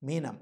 மீனம்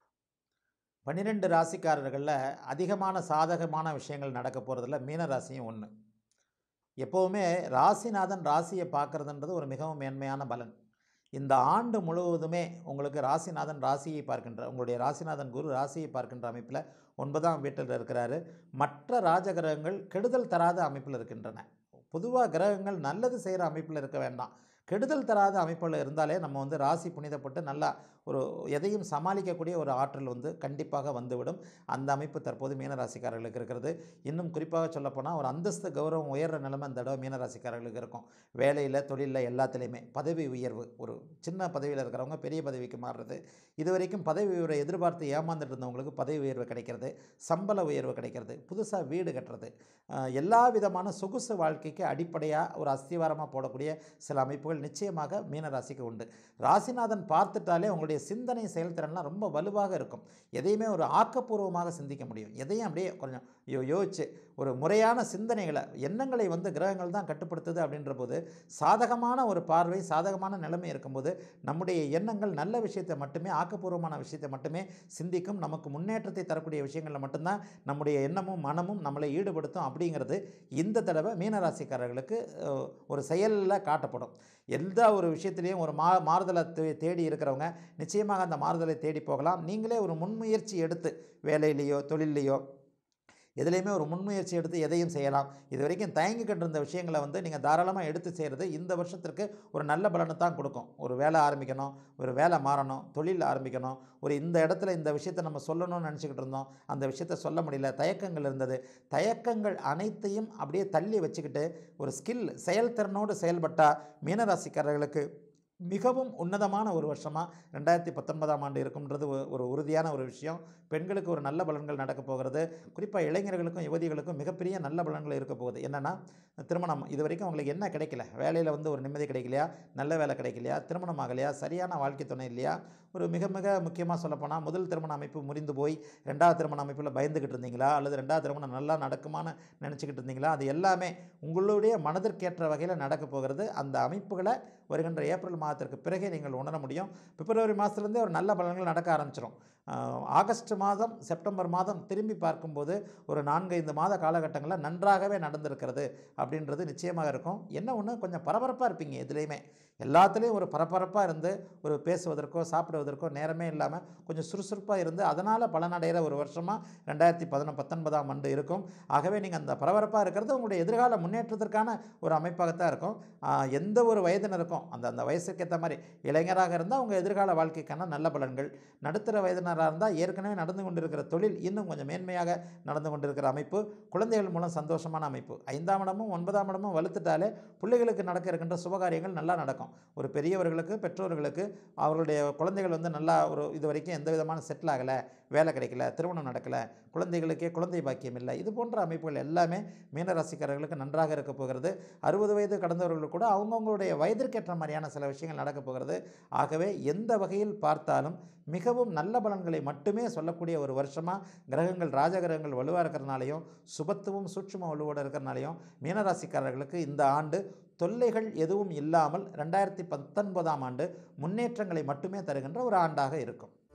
பன்னிரெண்டு ராசிக்காரர்களில் அதிகமான சாதகமான விஷயங்கள் நடக்க போகிறதுல மீன ராசியும் ஒன்று எப்போவுமே ராசிநாதன் ராசியை பார்க்குறதுன்றது ஒரு மிகவும் மேன்மையான பலன் இந்த ஆண்டு முழுவதுமே உங்களுக்கு ராசிநாதன் ராசியை பார்க்கின்ற உங்களுடைய ராசிநாதன் குரு ராசியை பார்க்கின்ற அமைப்பில் ஒன்பதாம் வீட்டில் இருக்கிறாரு மற்ற ராஜகிரகங்கள் கெடுதல் தராத அமைப்பில் இருக்கின்றன பொதுவாக கிரகங்கள் நல்லது செய்கிற அமைப்பில் இருக்க வேண்டாம் கெடுதல் தராத அமைப்பில் இருந்தாலே நம்ம வந்து ராசி புனிதப்பட்டு நல்லா ஒரு எதையும் சமாளிக்கக்கூடிய ஒரு ஆற்றல் வந்து கண்டிப்பாக வந்துவிடும் அந்த அமைப்பு தற்போது மீனராசிக்காரர்களுக்கு இருக்கிறது இன்னும் குறிப்பாக சொல்லப்போனால் ஒரு அந்தஸ்து கௌரவம் உயர்ற நிலைமை இந்த தடவை மீனராசிக்காரர்களுக்கு இருக்கும் வேலையில் தொழிலில் எல்லாத்துலேயுமே பதவி உயர்வு ஒரு சின்ன பதவியில் இருக்கிறவங்க பெரிய பதவிக்கு மாறுறது இது வரைக்கும் பதவி உயர்வை எதிர்பார்த்து ஏமாந்துட்டு இருந்தவங்களுக்கு பதவி உயர்வு கிடைக்கிறது சம்பள உயர்வு கிடைக்கிறது புதுசாக வீடு கட்டுறது அஹ், எல்லா விதமான சொகுசு வாழ்க்கைக்கு அடிப்படையாக ஒரு அஸ்திவாரமாக போடக்கூடிய சில அமைப்புகள் நிச்சயமாக மீனராசிக்கு உண்டு ராசிநாதன் பார்த்துட்டாலே உங்களுடைய சிந்தனை செயல்திறன்லாம் ரொம்ப வலுவாக இருக்கும் எதையுமே ஒரு ஆக்கப்பூர்வமாக சிந்திக்க முடியும் எதையும் அப்படியே கொஞ்சம் யோ யோசிச்சு ஒரு முறையான சிந்தனைகளை எண்ணங்களை வந்து கிரகங்கள் தான் கட்டுப்படுத்துது அப்படின்ற போது சாதகமான ஒரு பார்வை சாதகமான நிலைமை இருக்கும்போது நம்முடைய எண்ணங்கள் நல்ல விஷயத்தை மட்டுமே ஆக்கப்பூர்வமான விஷயத்தை மட்டுமே சிந்திக்கும் நமக்கு முன்னேற்றத்தை தரக்கூடிய விஷயங்களில் மட்டும்தான் நம்முடைய எண்ணமும் மனமும் நம்மளை ஈடுபடுத்தும் அப்படிங்கிறது இந்த தடவை மீனராசிக்காரர்களுக்கு அஹ், ஒரு செயலில் காட்டப்படும் எந்த ஒரு விஷயத்திலையும் ஒரு மா மாறுதலை தே- தேடி இருக்கிறவங்க நிச்சயமாக அந்த மாறுதலை தேடி போகலாம் நீங்களே ஒரு முன்முயற்சி எடுத்து வேலையிலேயோ தொழிலையோ எதுலேயுமே ஒரு முன்முயற்சி எடுத்து எதையும் செய்யலாம் இது வரைக்கும் தயங்கிக்கிட்டு இருந்த விஷயங்களை வந்து நீங்கள் தாராளமாக எடுத்து செய்கிறது இந்த வருஷத்திற்கு ஒரு நல்ல பலனை தான் கொடுக்கும் ஒரு வேலை ஆரம்பிக்கணும் ஒரு வேலை மாறணும் தொழில் ஆரம்பிக்கணும் ஒரு இந்த இடத்துல இந்த விஷயத்தை நம்ம சொல்லணும்னு நினச்சிக்கிட்டு இருந்தோம் அந்த விஷயத்தை சொல்ல முடியல தயக்கங்கள் இருந்தது தயக்கங்கள் அனைத்தையும் அப்படியே தள்ளி வச்சுக்கிட்டு ஒரு ஸ்கில் செயல்திறனோடு செயல்பட்டால் மீனராசிக்காரர்களுக்கு மிகவும் உன்னதமான ஒரு வருஷமாக ரெண்டாயிரத்தி பத்தொன்பதாம் ஆண்டு இருக்கும்ன்றது ஒ- ஒரு உறுதியான ஒரு விஷயம் பெண்களுக்கு ஒரு நல்ல பலன்கள் நடக்க போகிறது குறிப்பாக இளைஞர்களுக்கும் யுவதிகளுக்கும் மிகப்பெரிய நல்ல பலன்கள் இருக்க போகுது என்னென்னா திருமணம் இது வரைக்கும் அவங்களுக்கு என்ன கிடைக்கல வேலையில் வந்து ஒரு நிம்மதி கிடைக்கலையா நல்ல வேலை கிடைக்கலையா திருமணம் ஆகலையா சரியான வாழ்க்கை துணை இல்லையா ஒரு மிக மிக முக்கியமாக சொல்லப்போனால் முதல் திருமண அமைப்பு முறிந்து போய் ரெண்டாவது திருமண அமைப்பில் பயந்துக்கிட்டு இருந்தீங்களா அல்லது ரெண்டாவது திருமணம் நல்லா நடக்குமான்னு நினச்சிக்கிட்டு இருந்தீங்களா அது எல்லாமே உங்களுடைய மனதிற்கேற்ற வகையில் நடக்க போகிறது அந்த அமைப்புகளை வருகின்ற ஏப்ரல் மாதத்திற்கு பிறகே நீங்கள் உணர முடியும் பிப்ரவரி மாதத்துலேருந்தே ஒரு நல்ல பலன்கள் நடக்க ஆரம்பிச்சிடும் ஆஹ், ஆகஸ்ட் மாதம் செப்டம்பர் மாதம் திரும்பி பார்க்கும்போது ஒரு நான்கு ஐந்து மாத காலகட்டங்களில் நன்றாகவே நடந்திருக்கிறது அப்படின்றது நிச்சயமாக இருக்கும் என்ன ஒன்று கொஞ்சம் பரபரப்பாக இருப்பீங்க எதுலேயுமே எல்லாத்துலேயும் ஒரு பரபரப்பாக இருந்து ஒரு பேசுவதற்கோ சாப்பிடுவதற்கோ நேரமே இல்லாமல் கொஞ்சம் சுறுசுறுப்பாக இருந்து அதனால் பலனடைகிற ஒரு வருஷமாக ரெண்டாயிரத்தி பதினொ பத்தொன்பதாம் ஆண்டு இருக்கும் ஆகவே நீங்கள் அந்த பரபரப்பாக இருக்கிறது உங்களுடைய எதிர்கால முன்னேற்றத்திற்கான ஒரு அமைப்பாகத்தான் இருக்கும் ஆஹ், எந்த ஒரு வயதினருக்கும் அந்த அந்த வயசுக்கு ஏற்ற மாதிரி இளைஞராக இருந்தால் உங்கள் எதிர்கால வாழ்க்கைக்கான நல்ல பலன்கள் நடுத்தர வயதினராக இருந்தால் ஏற்கனவே நடந்து கொண்டிருக்கிற தொழில் இன்னும் கொஞ்சம் மேன்மையாக நடந்து கொண்டிருக்கிற அமைப்பு குழந்தைகள் மூலம் சந்தோஷமான அமைப்பு ஐந்தாம் இடமும் ஒன்பதாம் இடமும் வலுத்துட்டாலே பிள்ளைகளுக்கு நடக்க இருக்கின்ற சுபகாரியங்கள் நல்லா நடக்கும் ஒரு பெரியவர்களுக்கு பெற்றோர்களுக்கு அவர்களுடைய குழந்தைகள் வந்து நல்லா ஒரு இது வரைக்கும் எந்த விதமான செட்டில் ஆகலை வேலை கிடைக்கல திருமணம் நடக்கலை குழந்தைகளுக்கே குழந்தை பாக்கியம் இல்லை இது போன்ற அமைப்புகள் எல்லாமே மீனராசிக்காரர்களுக்கு நன்றாக இருக்க போகிறது அறுபது வயது கடந்தவர்கள் கூட அவங்கவுங்களுடைய வயதிற்கேற்ற மாதிரியான சில விஷயங்கள் நடக்க போகிறது ஆகவே எந்த வகையில் பார்த்தாலும் மிகவும் நல்ல பலன்களை மட்டுமே சொல்லக்கூடிய ஒரு வருஷமாக கிரகங்கள் ராஜகிரகங்கள் வலுவாக இருக்கிறனாலையும் சுபத்துவம் சூட்சும வலுவோடு இருக்கிறனாலையும் மீனராசிக்காரர்களுக்கு இந்த ஆண்டு தொல்லைகள் எதுவும் இல்லாமல் ரெண்டாயிரத்தி பத்தொன்பதாம் ஆண்டு முன்னேற்றங்களை மட்டுமே தருகின்ற ஒரு ஆண்டாக இருக்கும்